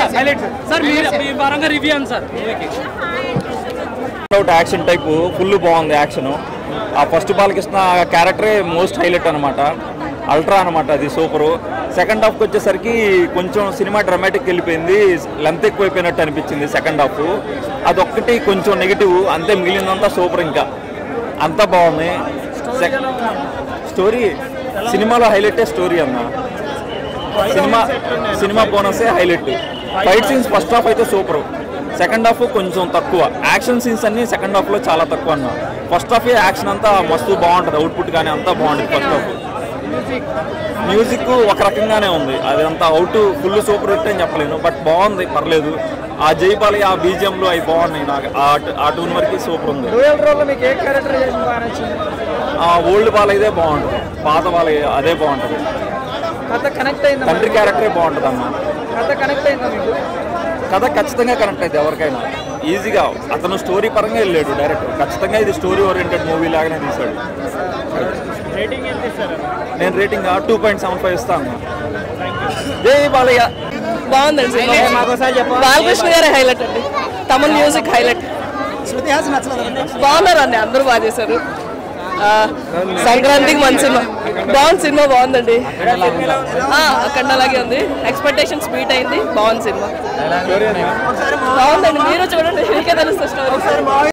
sir మీరు మీ పరంగా review అండి సార్ మూవీకి అవుట్ యాక్షన్ టైపు ఫుల్ బాగుంది యాక్షన్ ఆ ఫస్ట్ బాలకృష్ణ క్యారెక్టరే మోస్ట్ హైలైట్ అనమాట అల్ట్రా అనమాట అది సూపరు సెకండ్ హాఫ్కి వచ్చేసరికి కొంచెం సినిమా డ్రామాటిక్ వెళ్ళిపోయింది లెంత్ ఎక్కువైపోయినట్టు అనిపించింది సెకండ్ హాఫ్ అదొక్కటి కొంచెం నెగిటివ్ అంతే మిగిలిందంతా సూపర్ ఇంకా అంతా బాగుంది స్టోరీ సినిమాలో హైలైటే స్టోరీ అన్న సినిమా సినిమా బోనసే highlight fight scenes first half అయితే సూపర్ సెకండ్ హాఫ్ కొంచెం తక్కువ యాక్షన్ సీన్స్ అన్ని సెకండ్ హాఫ్ లో చాలా తక్కువ అన్న ఫస్ట్ హాఫ్ యాక్షన్ అంతా మస్తు బాగుంటుంది అవుట్పుట్ కానీ అంతా బాగుంటుంది ఫస్ట్ హాఫ్ మ్యూజిక్ ఒక రకంగానే ఉంది అది అంతా అవుట్ ఫుల్ సూపర్ హిట్ అని చెప్పలేను బట్ బాగుంది పర్లేదు ఆ జైపాలి ఆ బీజియంలు అవి బాగున్నాయి నాకు ఆ ఆ టూన్ వరకు సూపర్ ఉంది డ్యూయల్ రోల్ మీకు ఏ క్యారెక్టరైజేషన్ బాగా నచ్చింది ఆ ఓల్డ్ బాల్ ఇదే బాగుంటుంది పాత బాల్ అదే బాగుంటుంది కథ కనెక్ట్ అయిందా తండ్రి క్యారెక్టరే బాగుంటుంది అన్న కథ కనెక్ట్ అయిందా మీకు కథ ఖచ్చితంగా కనెక్ట్ అయితే ఎవరికైనా ఈజీగా అతను స్టోరీ పరంగా వెళ్ళాడు డైరెక్టర్ ఖచ్చితంగా ఇది స్టోరీ ఓరియంటెడ్ మూవీ లాగానే తీశాడు నేను rating two point seven five ఇస్తాను జై బాలయ్య బాగుందండి సినిమా బాలకృష్ణ గారి హైలైట్ అండి తమిళ మ్యూజిక్ హైలైట్ శృతి హాసన్ నచ్చలేదు బాగున్నారు అండి అందరూ బాగా చేశారు ఆ, సంక్రాంతికి మంచి సినిమా బాగుంది సినిమా బాగుందండి ఆ, అక్కడ అలాగే ఉంది ఎక్స్పెక్టేషన్స్ బీట్ అయింది బాగుంది సినిమా బాగుందండి మీరు చూడండి మీకే తెలుస్తుంది స్టోరీ